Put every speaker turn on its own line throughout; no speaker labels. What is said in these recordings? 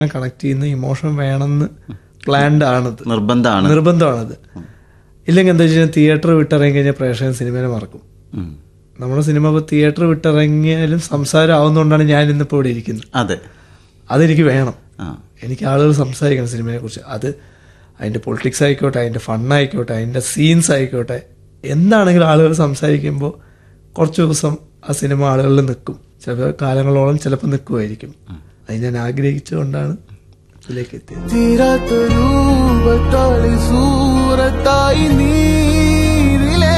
Connect ചെയ്യുന്ന emotion വേണമെന്ന് planned ആണത്
നിർബന്ധമാണ്
നിർബന്ധമാണത് ഇല്ലെങ്കിൽ എന്താ വെച്ച് കഴിഞ്ഞാൽ തിയേറ്റർ വിട്ടിറങ്ങി കഴിഞ്ഞാൽ പ്രേക്ഷകൻ സിനിമയെ മറക്കും
ഉം.
നമ്മുടെ സിനിമ ഇപ്പോൾ തിയേറ്റർ വിട്ടിറങ്ങിയാലും സംസാരം ആവുന്നതുകൊണ്ടാണ് ഞാൻ ഇന്നിപ്പോൾ ഇവിടെ ഇരിക്കുന്നത്
അതെ
അതെനിക്ക് വേണം
ആ
എനിക്ക് ആളുകൾ സംസാരിക്കണം സിനിമയെ കുറിച്ച് അത് അതിൻ്റെ പൊളിറ്റിക്സ് ആയിക്കോട്ടെ അതിൻ്റെ ഫണ്ണായിക്കോട്ടെ അതിൻ്റെ സീൻസ് ആയിക്കോട്ടെ എന്താണെങ്കിലും ആളുകൾ സംസാരിക്കുമ്പോൾ കുറച്ച് ദിവസം ആ സിനിമ ആളുകളിൽ നിൽക്കും ചിലപ്പോൾ കാലങ്ങളോളം ചിലപ്പോൾ നിൽക്കുമായിരിക്കും അത് ഞാൻ ആഗ്രഹിച്ചുകൊണ്ടാണ് ഇതിലേക്ക് എത്തിയത്
തീരാത്തൊരു ബത്താളി സൂറത്തായി നീരിലേ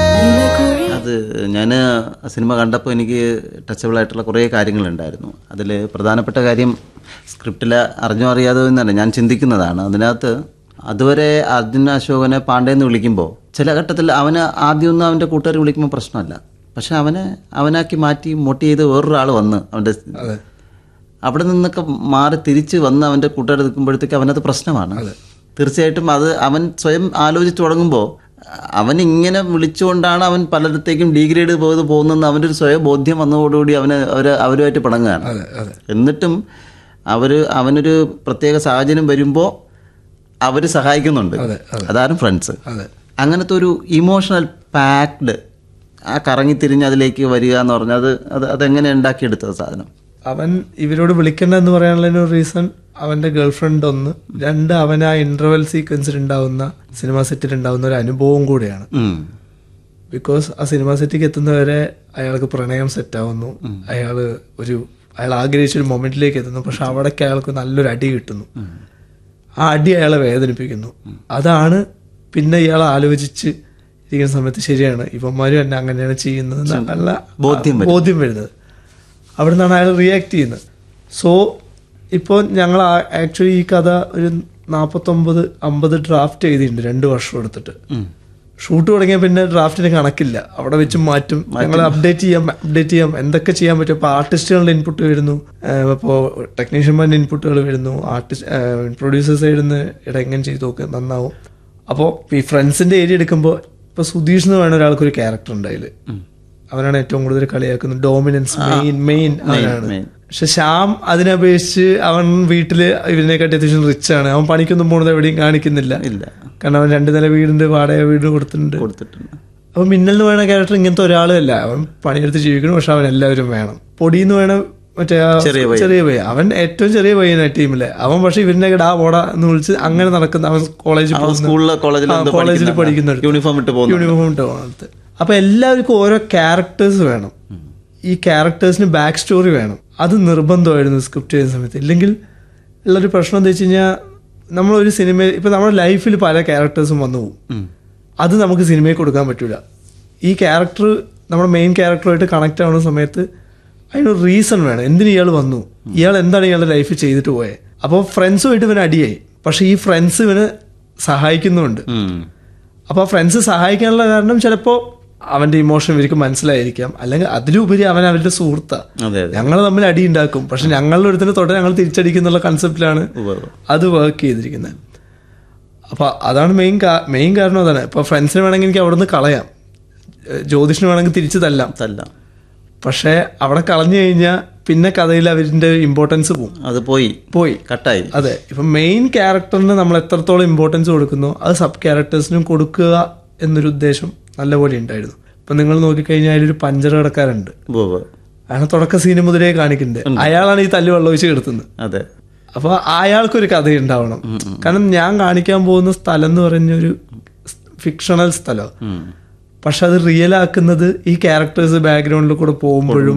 അത് ഞാൻ സിനിമ കണ്ടപ്പോൾ എനിക്ക് ടച്ചബിൾ ആയിട്ടുള്ള കുറേ കാര്യങ്ങളുണ്ടായിരുന്നു അതിൽ പ്രധാനപ്പെട്ട കാര്യം സ്ക്രിപ്റ്റിൽ അറിഞ്ഞോ അറിയാതോ എന്നല്ല ഞാൻ ചിന്തിക്കുന്നതാണ് അതിനകത്ത് അതുവരെ അർജുന അശോകനെ പാണ്ഡേന്ന് വിളിക്കുമ്പോൾ ചില ഘട്ടത്തിൽ അവന് ആദ്യമൊന്നും അവൻ്റെ കൂട്ടുകാർ വിളിക്കുമ്പോൾ പ്രശ്നമല്ല പക്ഷെ അവനെ അവനാക്കി മാറ്റി മോട്ടി ചെയ്ത് വേറൊരാൾ വന്ന് അവൻ്റെ
അതെ
അവിടെ നിന്നൊക്കെ മാറി തിരിച്ച് വന്ന് അവൻ്റെ കൂട്ടുകാർ നിൽക്കുമ്പോഴത്തേക്ക് അവനത് പ്രശ്നമാണ് തീർച്ചയായിട്ടും അത് അവൻ സ്വയം ആലോചിച്ച് തുടങ്ങുമ്പോൾ അവൻ ഇങ്ങനെ വിളിച്ചുകൊണ്ടാണ് അവൻ പലയിടത്തേക്കും ഡീഗ്രേഡ് പോയത് പോകുന്നതെന്ന് അവൻ്റെ ഒരു സ്വയം ബോധ്യം വന്നതോടുകൂടി അവന് അവർ അവരുമായിട്ട് പിണങ്ങുകയാണ്
അതെ അതെ
എന്നിട്ടും അവർ അവനൊരു പ്രത്യേക സാഹചര്യം വരുമ്പോൾ അവർ സഹായിക്കുന്നുണ്ട്
അതെ,
അതാണ് ഫ്രണ്ട്സ്
അതെ
അങ്ങനത്തെ ഒരു ഇമോഷണൽ പാക്ഡ് ആ കറങ്ങി തിരിഞ്ഞ് അതിലേക്ക് വരിക എന്ന് പറഞ്ഞാൽ അത് അത് അതെങ്ങനെ ഉണ്ടാക്കിയെടുത്തത് സാധനം
അവൻ ഇവരോട് വിളിക്കണ്ട എന്ന് പറയാനുള്ള ഒരു റീസൺ അവന്റെ ഗേൾഫ്രണ്ട് ഒന്ന് രണ്ട് അവൻ ആ ഇന്റർവെൽ സീക്വൻസിൽ ഉണ്ടാവുന്ന സിനിമ സെറ്റിൽ ഉണ്ടാവുന്ന ഒരു അനുഭവം കൂടെയാണ്
ഉം.
ബിക്കോസ് ആ സിനിമ സെറ്റിലേക്ക് എത്തുന്നവരെ അയാൾക്ക് പ്രണയം സെറ്റാവുന്നു അയാൾ ഒരു അയാൾ ആഗ്രഹിച്ച ഒരു മൊമെന്റിലേക്ക് എത്തുന്നു പക്ഷെ അവിടേക്ക് അയാൾക്ക് നല്ലൊരു അടി കിട്ടുന്നു ആ അടി അയാളെ വേദനിപ്പിക്കുന്നു അതാണ് പിന്നെ ഇയാൾ ആലോചിച്ച് ഇരിക്കുന്ന സമയത്ത് ശരിയാണ് ഇവന്മാരും എന്നെ അങ്ങനെയാണ് ചെയ്യുന്നത് നല്ല
ബോധ്യം
ബോധ്യം വരുന്നത് അവിടെ നിന്നാണ് അയാൾ റിയാക്ട് ചെയ്യുന്നത് സോ ഇപ്പോൾ ഞങ്ങൾ ആക്ച്വലി ഈ കഥ ഒരു നാൽപ്പത്തൊമ്പത് അമ്പത് ഡ്രാഫ്റ്റ് ചെയ്തിട്ടുണ്ട് രണ്ട് വർഷം എടുത്തിട്ട്
ഉം.
ഷൂട്ട് തുടങ്ങിയ പിന്നെ ഡ്രാഫ്റ്റിന് കണക്കില്ല അവിടെ വെച്ച് മാറ്റും ഞങ്ങൾ അപ്ഡേറ്റ് ചെയ്യാം അപ്ഡേറ്റ് ചെയ്യാം എന്തൊക്കെ ചെയ്യാൻ പറ്റും ഇപ്പോൾ ആർട്ടിസ്റ്റുകളുടെ ഇൻപുട്ട് വരുന്നു ഇപ്പോൾ ടെക്നീഷ്യന്മാരുടെ ഇൻപുട്ടുകൾ വരുന്നു ആർട്ടിസ്റ്റ് പ്രൊഡ്യൂസേഴ്സ് എഴുതുന്ന ഇട എങ്ങനെ ചെയ്ത് നോക്ക് നന്നാവും അപ്പോൾ ഈ ഫ്രണ്ട്സിന്റെ ഏരിയ എടുക്കുമ്പോൾ ഇപ്പോൾ സുധീഷ് എന്ന് പറയുന്ന ഒരാൾക്ക് ഒരു ക്യാരക്ടർ ഉണ്ട് അതിൽ അവനാണ് ഏറ്റവും കൂടുതൽ കളിയാക്കുന്നത് ഡോമിനൻസ് മെയിൻ മെയിൻ അവനാണ്
main.
പക്ഷെ ശ്യാം അതിനെ അപേക്ഷിച്ച് അവൻ വീട്ടില് ഇവനെക്കാട്ടി അത്യാവശ്യം റിച്ച് ആണ് അവൻ പണിക്കൊന്നും പോണത് എവിടെയും കാണിക്കുന്നില്ല
ഇല്ല
കാരണം അവൻ രണ്ട് നില വീടുണ്ട് വാടക വീട് കൊടുത്തിട്ടുണ്ട്
കൊടുത്തിട്ടുണ്ട്
അപ്പൊ മിന്നൽ എന്ന് പറയുന്ന ക്യാരക്ടർ ഇങ്ങനത്തെ ഒരാളും അല്ല അവൻ പണിയെടുത്ത് ജീവിക്കണം പക്ഷെ അവൻ എല്ലാവരും വേണം പൊടി എന്ന് വേണം മറ്റേ ആ
ചെറിയ പയ്യൻ.
ചെറിയ പയ്യൻ അവൻ ഏറ്റവും ചെറിയ പയ്യനാണ് ടീമിലെ അവൻ പക്ഷെ ഇവന്റെ ഡാ പോടാ എന്ന് വിളിച്ച് അങ്ങനെ നടക്കുന്ന അവൻ കോളേജിൽ
അവൻ സ്കൂളിലോ കോളേജിലോ എന്തോ
കോളേജിൽ
പഠിക്കുന്ന
പഠിക്കുന്നുണ്ട്
യൂണിഫോം ഇട്ട് പോകുന്നു
യൂണിഫോം ഇട്ട് പോകണത് അപ്പൊ എല്ലാവർക്കും ഓരോ ക്യാരക്ടേഴ്സ് വേണം ഈ ക്യാരക്ടേഴ്സിന് ബാക്ക് സ്റ്റോറി വേണം അത് നിർബന്ധമായിരുന്നു സ്ക്രിപ്റ്റ് ചെയ്യുന്ന സമയത്ത് ഇല്ലെങ്കിൽ ഉള്ളൊരു പ്രശ്നം എന്താ വെച്ച് കഴിഞ്ഞാൽ നമ്മളൊരു സിനിമ ഇപ്പൊ നമ്മുടെ ലൈഫിൽ പല ക്യാരക്ടേഴ്സും വന്നു പോകും
ഉം.
അത് നമുക്ക് സിനിമയിൽ കൊടുക്കാൻ പറ്റൂല ഈ ക്യാരക്ടർ നമ്മുടെ മെയിൻ ക്യാരക്ടറുമായിട്ട് കണക്ട് ആവുന്ന സമയത്ത് അതിനൊരു റീസൺ വേണം എന്തിന് ഇയാൾ വന്നു ഇയാൾ എന്താണ് ഇയാളുടെ ലൈഫിൽ ചെയ്തിട്ട് പോയത് അപ്പോൾ ഫ്രണ്ട്സുമായിട്ട് ഇവന് അടിയായി പക്ഷെ ഈ ഫ്രണ്ട്സ് ഇവന് സഹായിക്കുന്നുമുണ്ട്
ഉം.
അപ്പോൾ ഫ്രണ്ട്സ് സഹായിക്കാനുള്ള കാരണം ചിലപ്പോൾ അവന്റെ ഇമോഷൻ ഇവർക്ക് മനസ്സിലായിരിക്കാം അല്ലെങ്കിൽ അതിലുപരി അവൻ അവരുടെ സുഹൃത്താണ്
അതെ അതെ
ഞങ്ങൾ തമ്മിൽ അടി ഉണ്ടാക്കും പക്ഷെ ഞങ്ങളുടെ ഒരുത്തിന് തൊട്ട് ഞങ്ങൾ തിരിച്ചടിക്കുന്നുള്ള കൺസെപ്റ്റിലാണ്
ഉവ്വ് ഉവ്വ്.
അത് വർക്ക് ചെയ്തിരിക്കുന്നത് അപ്പൊ അതാണ് മെയിൻ മെയിൻ കാരണം അതാണ് ഇപ്പൊ ഫ്രണ്ട്സിന് വേണമെങ്കിൽ എനിക്ക് അവിടെ നിന്ന് കളയാം ഏഹ് ജ്യോതിഷിന് വേണമെങ്കിൽ തിരിച്ചു തല്ലാം
തല്ലാം
പക്ഷെ അവിടെ കളഞ്ഞു കഴിഞ്ഞാൽ പിന്നെ കഥയിൽ അവരിന്റെ ഇമ്പോർട്ടൻസ് പോകും
അത് പോയി
പോയി
കട്ടായി
അതെ ഇപ്പൊ മെയിൻ ക്യാരക്ടറിന് നമ്മൾ എത്രത്തോളം ഇമ്പോർട്ടൻസ് കൊടുക്കുന്നു അത് സബ് ക്യാരക്ടേഴ്സിനും കൊടുക്കുക എന്നൊരു ഉദ്ദേശം നല്ലപോലെ ഉണ്ടായിരുന്നു ഇപ്പൊ നിങ്ങൾ നോക്കിക്കഴിഞ്ഞാൽ അതിലൊരു പഞ്ചർ കടക്കാരുണ്ട്
ഉവ്വ് ഉവ്വ്.
അയാളെ തുടക്ക സീന് മുതലേ കാണിക്കുന്നുണ്ട് അയാളാണ് ഈ തല്ല് വെള്ളമൊഴിച്ച് കിടത്തുന്നത്
അതെ
അപ്പൊ അയാൾക്കൊരു കഥ ഉണ്ടാവണം കാരണം ഞാൻ കാണിക്കാൻ പോകുന്ന സ്ഥലം എന്ന് പറഞ്ഞൊരു ഫിക്ഷണൽ സ്ഥലം
ഉം.
പക്ഷെ അത് റിയൽ ആക്കുന്നത് ഈ ക്യാരക്ടേഴ്സ് ബാക്ക്ഗ്രൗണ്ടിൽ കൂടെ പോകുമ്പോഴും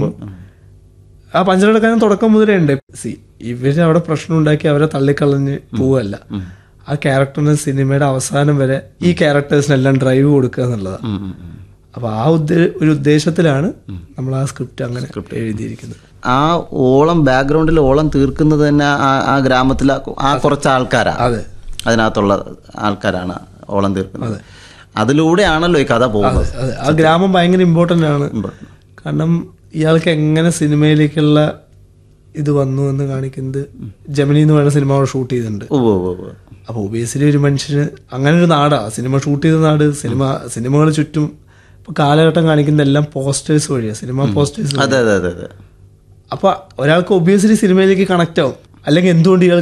ആ പഞ്ചറടക്കാൻ തുടക്കം മുതലേ ഉണ്ട് സി ഇവര് അവിടെ പ്രശ്നം ഉണ്ടാക്കി അവരെ തള്ളിക്കളഞ്ഞ് പോവല്ല ആ ക്യാരക്ടറിന് സിനിമയുടെ അവസാനം വരെ ഈ ക്യാരക്ടേഴ്സിനെല്ലാം ഡ്രൈവ് കൊടുക്കുക എന്നുള്ളതാണ്
ഉം, ഉം, ഉം.
അപ്പൊ ആ ഉദ്ദേ- ഒരു ഉദ്ദേശത്തിലാണ് നമ്മൾ ആ സ്ക്രിപ്റ്റ് അങ്ങനെ എഴുതിയിരിക്കുന്നത്
ആ ഓളം ബാക്ക്ഗ്രൗണ്ടിൽ ഓളം തീർക്കുന്നത് തന്നെ ആ ആ ഗ്രാമത്തിലെ ആ കുറച്ച് ആൾക്കാരാ
അതെ
അതിനകത്തുള്ള ആൾക്കാരാണ് ഓളം തീർക്കുന്നത് അതിലൂടെയാണല്ലോ ഈ കഥ പോകുന്നത്
അതെ ആ ഗ്രാമം ഭയങ്കര ഇമ്പോർട്ടന്റ് ആണ് കാരണം ഇയാൾക്ക് എങ്ങനെ സിനിമയിലേക്കുള്ള ഇത് വന്നു എന്ന് കാണിക്കുന്നത് ജമിനി എന്ന് പറയുന്ന സിനിമ അവിടെ ഷൂട്ട് ചെയ്തിട്ടുണ്ട്
ഉവ്വ് ഉവ്വ് ഉവ്വ്.
അപ്പൊ ഒബിയസ്ലി ഒരു മനുഷ്യന് അങ്ങനെ ഒരു നാടാ സിനിമ ഷൂട്ട് ചെയ്ത നാട് സിനിമ സിനിമകൾ ചുറ്റും ഇപ്പൊ കാലഘട്ടം കാണിക്കുന്ന എല്ലാം പോസ്റ്റേഴ്സ് വഴിയാ സിനിമ പോസ്റ്റേഴ്സ്
അതെ അതെ അതെ അതെ
അപ്പൊ ഒരാൾക്ക് ഒബിയസ്ലി സിനിമയിലേക്ക് കണക്ട് ആവും അല്ലെങ്കിൽ എന്തുകൊണ്ട് ഇയാൾ